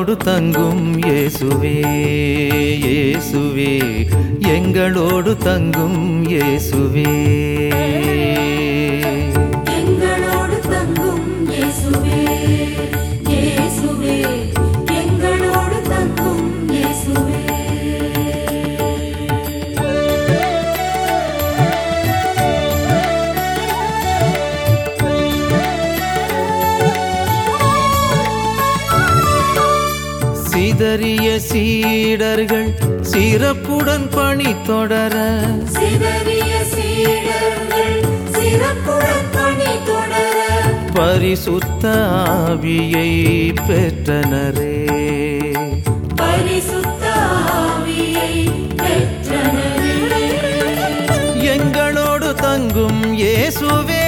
எங்களோடு தங்கும் இயேசுவே இயேசுவே எங்களோடு தங்கும் இயேசுவே எங்களோடு தங்கும் இயேசுவே இயேசுவே எங்களோடு தங்கும் இயேசுவே சிதறிய சீடர்கள் சிறப்புடன் பணி தொடர சிதறிய சீடர்கள் சிறப்புடன் பணி தொடர பரிசுத்த ஆவியை பெற்றனரே பரிசுத்த ஆவியை பெற்றனரே எங்களோடு தங்கும் இயேசுவே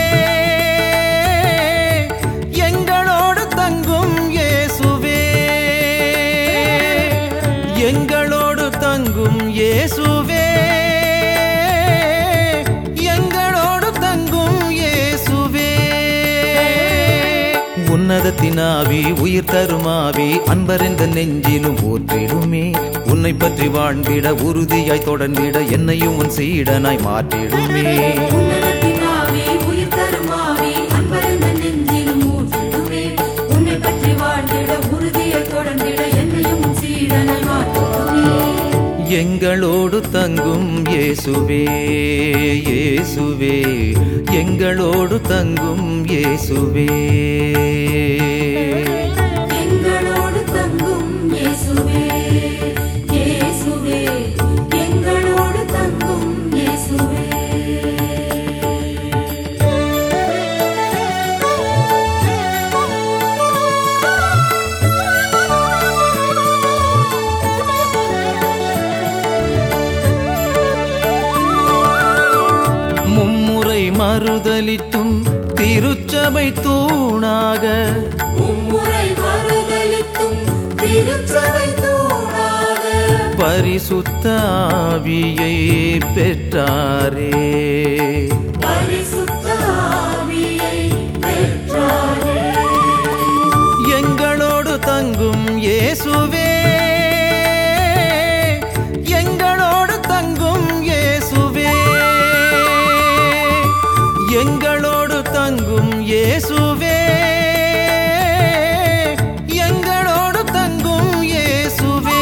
எங்களோடு தங்கும் இயேசுவே எங்களோடு தங்கும் இயேசுவே எங்களோடு தங்கும் இயேசுவே உன்னதத்தின் ஆவி உயிர் தருமாவி அன்பறிந்த நெஞ்சிலும் ஊற்றிடுமே உன்னை பற்றி வாழ்ந்திட உறுதியாய் தொடர்ந்திட என்னையும் உன் சீடனாய் மாற்றிடுமே உன்னதத்தின் ஆவி உயிர் தரும் ஆவி அன்பருந்த நெஞ்சிலும் ஊற்றிடுவே உன்னை பற்றி வாழ்ந்திட உறுதியை தொடர்ந்திட என்னையும் உன் சீடனாய் மாற்றிடுவே எங்களோடு தங்கும் இயேசுவே இயேசுவே எங்களோடு தங்கும் இயேசுவே எங்களோடு தங்கும் இயேசுவே இயேசுவே எங்களோடு தங்கும் இயேசுவே மும்முறை மறுதலித்தும் திருச்சபை தூணாக மும்முறை மறுதலித்தும் திருச்சபை தூணாக பரிசுத்த ஆவியை பெற்றாரே பரிசுத்த ஆவியை பெற்றாரே எங்களோடு தங்கும் இயேசுவே எங்களோடு தங்கும் இயேசுவே எங்களோடு தங்கும் இயேசுவே எங்களோடு தங்கும் இயேசுவே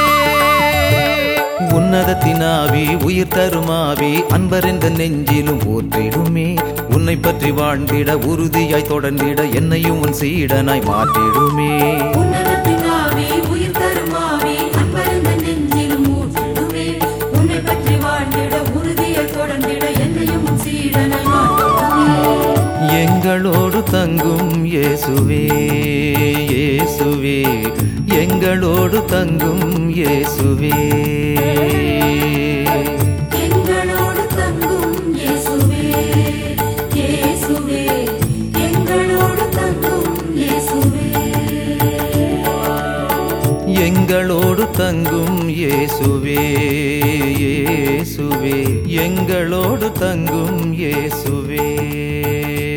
உன்னதத்தின் ஆவி உயிர் தருமாவி அன்பறிந்த நெஞ்சிலும் ஊற்றிடுமே உன்னை பற்றி வாழ்ந்திட உறுதியாய் தொடர்ந்திட என்னையும் உன் சீடனாய் மாற்றிடுமே உன்னதத்தின் ஆவி உயிர் தரும் ஆவி அன்பருந்த நெஞ்சிலும் ஊற்றிடுவே உன்னை பற்றி வாழ்ந்திட உறுதியை தொடர்ந்திட என்னையும் உன் சீடனாய் மாற்றிடுவே எங்களோடு தங்கும் இயேசுவே இயேசுவே எங்களோடு தங்கும் இயேசுவே எங்களோடு தங்கும் இயேசுவே இயேசுவே எங்களோடு தங்கும் இயேசுவே எங்களோடு தங்கும் இயேசுவே இயேசுவே எங்களோடு தங்கும் இயேசுவே